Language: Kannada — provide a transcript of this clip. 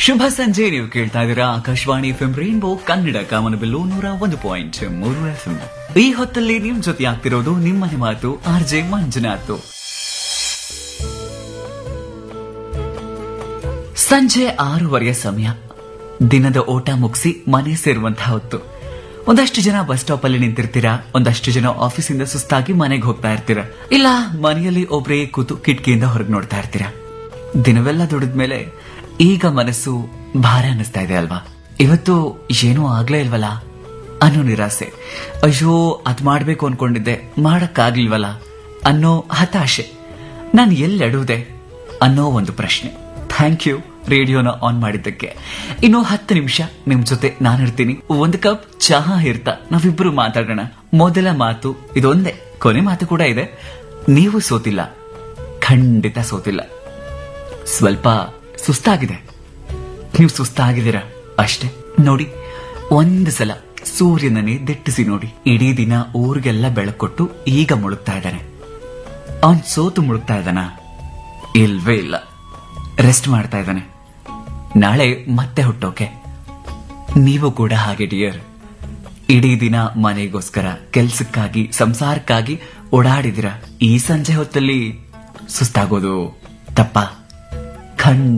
ಶುಭ ಸಂಜೆ ನೀವು ಕೇಳ್ತಾ ಇದ್ದೀರಾ ಆಕಾಶವಾಣಿ ಎಫ್ ರೈನ್ಬೋ ಕನ್ನಡ ಕಾಮನಬಿಲ್ಲು ನೂರ ಒಂದು ಪಾಯಿಂಟ್ ಮೂರು ಎಫ್ ಈ ಹೊತ್ತಲ್ಲಿ ನಿಮ್ ಜೊತೆ ಆಗ್ತಿರೋದು ನಿಮ್ಮನೆ ಮಾತು ಆರ್ ಜೆ ಮಂಜುನಾಥ್ ಸಂಜೆ ಆರೂವರೆಯ ಸಮಯ ದಿನದ ಓಟ ಮುಗಿಸಿ ಮನೆ ಸೇರುವಂತಹ ಹೊತ್ತು ಒಂದಷ್ಟು ಜನ ಬಸ್ ಸ್ಟಾಪ್ ಅಲ್ಲಿ ನಿಂತಿರ್ತೀರಾ ಒಂದಷ್ಟು ಜನ ಆಫೀಸಿಂದ ಸುಸ್ತಾಗಿ ಮನೆಗೆ ಹೋಗ್ತಾ ಇರ್ತೀರಾ ಇಲ್ಲ ಮನೆಯಲ್ಲಿ ಒಬ್ರೇ ಕೂತು ಕಿಟಕಿಯಿಂದ ಹೊರಗೆ ನೋಡ್ತಾ ಇರ್ತೀರಾ ದಿನವೆಲ್ಲ ದುಡಿದ್ಮೇಲೆ ಈಗ ಮನಸ್ಸು ಭಾರ ಅನ್ನಿಸ್ತಾ ಇದೆ ಅಲ್ವಾ ಇವತ್ತು ಏನೂ ಆಗ್ಲೇ ಇಲ್ವಲ್ಲ ಅನ್ನೋ ನಿರಾಸೆ ಅಯ್ಯೋ ಅದ್ ಮಾಡ್ಬೇಕು ಅನ್ಕೊಂಡಿದ್ದೆ ಮಾಡಕ್ಕಾಗ್ಲಿಲ್ವಲ್ಲ ಅನ್ನೋ ಹತಾಶೆ ನಾನು ಎಲ್ಲೆಡುವುದೆ ಅನ್ನೋ ಒಂದು ಪ್ರಶ್ನೆ ಥ್ಯಾಂಕ್ ಯು ರೇಡಿಯೋನ ಆನ್ ಮಾಡಿದ್ದಕ್ಕೆ ಇನ್ನು ಹತ್ತು ನಿಮಿಷ ನಿಮ್ ಜೊತೆ ನಾನಿರ್ತೀನಿ ಒಂದು ಕಪ್ ಚಹಾ ಇರ್ತಾ ನಾವಿಬ್ರು ಮಾತಾಡೋಣ ಮೊದಲ ಮಾತು ಇದೊಂದೇ ಕೊನೆ ಮಾತು ಕೂಡ ಇದೆ ನೀವು ಸೋತಿಲ್ಲ ಖಂಡಿತ ಸೋತಿಲ್ಲ ಸ್ವಲ್ಪ ಸುಸ್ತಾಗಿದೆ ನೀವು ಸುಸ್ತಾಗಿದ್ದೀರಾ ಅಷ್ಟೇ ನೋಡಿ ಒಂದು ಸಲ ಸೂರ್ಯನನ್ನೇ ದಿಟ್ಟಿಸಿ ನೋಡಿ ಇಡೀ ದಿನ ಊರಿಗೆಲ್ಲ ಬೆಳಕೊಟ್ಟು ಈಗ ಮುಳುಗ್ತಾ ಇದ್ದಾನೆ ಅವನ್ ಸೋತು ಮುಳುಗ್ತಾ ಇದ್ದಾನ ಇಲ್ವೇ ಇಲ್ಲ ರೆಸ್ಟ್ ಮಾಡ್ತಾ ಇದ್ದಾನೆ ನಾಳೆ ಮತ್ತೆ ಹುಟ್ಟೋಕೆ ನೀವು ಕೂಡ ಹಾಗೆ ಡಿಯರ್ ಇಡೀ ದಿನ ಮನೆಗೋಸ್ಕರ ಕೆಲ್ಸಕ್ಕಾಗಿ ಸಂಸಾರಕ್ಕಾಗಿ ಓಡಾಡಿದಿರ ಈ ಸಂಜೆ ಹೊತ್ತಲ್ಲಿ ಸುಸ್ತಾಗೋದು ತಪ್ಪ ಖಂಡ